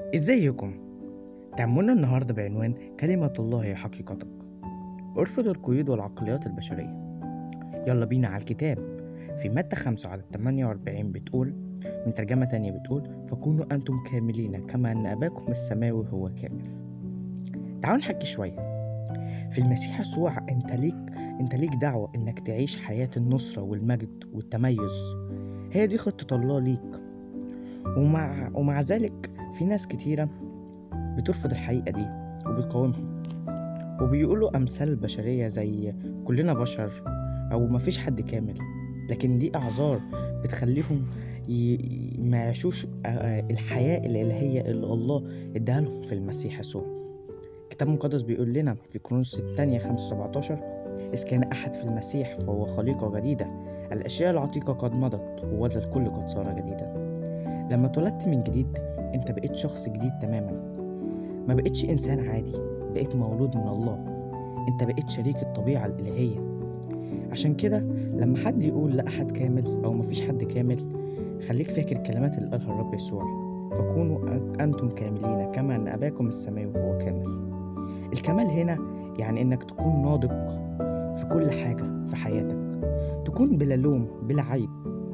ازيكم تأملنا النهاردة بعنوان كلمة الله هي حقيقتك ارفض القيود والعقليات البشرية يلا بينا على الكتاب في متى 5 عدد 48 بتقول من ترجمة تانية بتقول فكونوا أنتم كاملين كما أن أباكم السماوي هو كامل تعالوا نحكي شوية في المسيح يسوع أنت ليك أنت ليك دعوة إنك تعيش حياة النصرة والمجد والتميز هي دي خطة الله ليك ومع ومع ذلك في ناس كتيرة بترفض الحقيقة دي وبتقاومها وبيقولوا أمثال بشرية زي كلنا بشر أو مفيش حد كامل لكن دي أعذار بتخليهم ي... ما يعيشوش آه، الحياة الإلهية اللي الله اداها لهم في المسيح يسوع الكتاب المقدس بيقول لنا في كرونس الثانية 5 17 إذ كان أحد في المسيح فهو خليقة جديدة الأشياء العتيقة قد مضت وذا الكل قد صار جديدا لما اتولدت من جديد انت بقيت شخص جديد تماما ما بقيتش انسان عادي بقيت مولود من الله انت بقيت شريك الطبيعة الإلهية عشان كده لما حد يقول لا أحد كامل أو مفيش حد كامل خليك فاكر الكلمات اللي قالها الرب يسوع فكونوا أنتم كاملين كما أن أباكم السماوي هو كامل الكمال هنا يعني إنك تكون ناضج في كل حاجة في حياتك تكون بلا لوم بلا عيب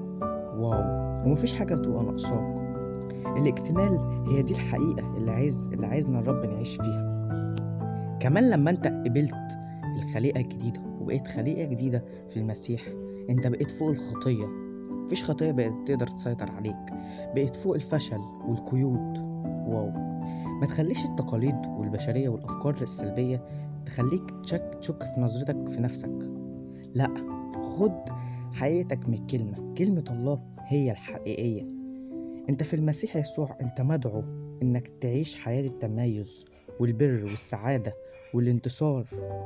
واو ومفيش حاجة تبقى ناقصاك الاكتمال هي دي الحقيقة اللي عايز اللي عايزنا الرب نعيش فيها كمان لما انت قبلت الخليقة الجديدة وبقيت خليقة جديدة في المسيح انت بقيت فوق الخطية مفيش خطية بقت تقدر تسيطر عليك بقيت فوق الفشل والقيود واو ما تخليش التقاليد والبشرية والأفكار السلبية تخليك تشك تشك في نظرتك في نفسك لا خد حقيقتك من الكلمة كلمة الله هي الحقيقية انت في المسيح يسوع انت مدعو انك تعيش حياة التميز والبر والسعادة والانتصار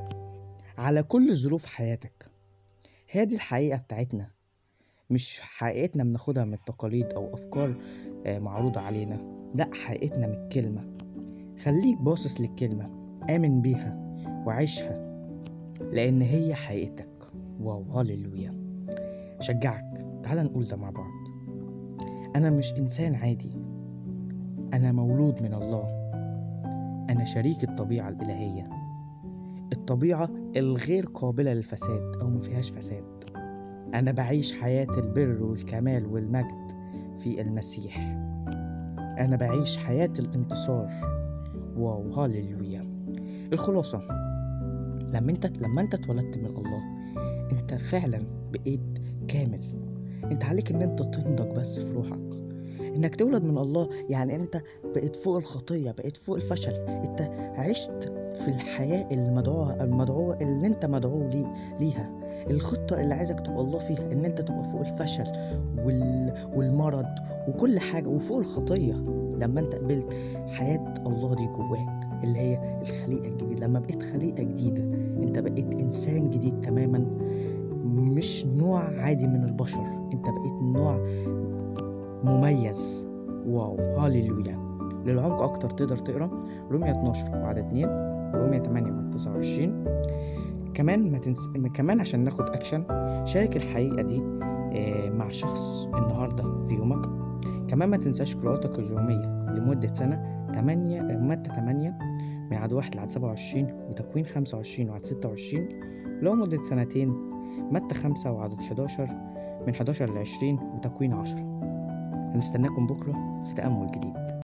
على كل ظروف حياتك هي دي الحقيقة بتاعتنا مش حقيقتنا بناخدها من التقاليد أو أفكار آه، معروضة علينا لأ حقيقتنا من الكلمة خليك باصص للكلمة آمن بيها وعيشها لأن هي حقيقتك واو هاليلويا شجعك تعال نقول ده مع بعض أنا مش إنسان عادي أنا مولود من الله أنا شريك الطبيعة الإلهية الطبيعة الغير قابلة للفساد أو مفيهاش فساد أنا بعيش حياة البر والكمال والمجد في المسيح أنا بعيش حياة الانتصار واو هاليلويا الخلاصة لما انت لما انت اتولدت من الله انت فعلا بقيت كامل انت عليك ان انت تنضج بس في روحك انك تولد من الله يعني انت بقيت فوق الخطيه بقيت فوق الفشل انت عشت في الحياه المدعوه المدعوه اللي انت مدعو لي ليها الخطه اللي عايزك تبقى الله فيها ان انت تبقى فوق الفشل وال... والمرض وكل حاجه وفوق الخطيه لما انت قبلت حياه الله دي جواك اللي هي الخليقه الجديده لما بقيت خليقه جديده انت بقيت انسان جديد تماما مش نوع عادي من البشر انت بقيت نوع مميز واو هاليلويا للعمق اكتر تقدر تقرا رومية 12 وعدد 2 رومية 8 وعدد 29 كمان ما تنس... كمان عشان ناخد اكشن شارك الحقيقة دي آه، مع شخص النهاردة في يومك كمان ما تنساش قراءتك اليومية لمدة سنة 8 مادة 8 من عدد 1 لعدد 27 وتكوين 25 وعدد 26 لو مدة سنتين متى 5 وعدد 11 من 11 ل 20 وتكوين 10 هنستناكم بكرة في تأمل جديد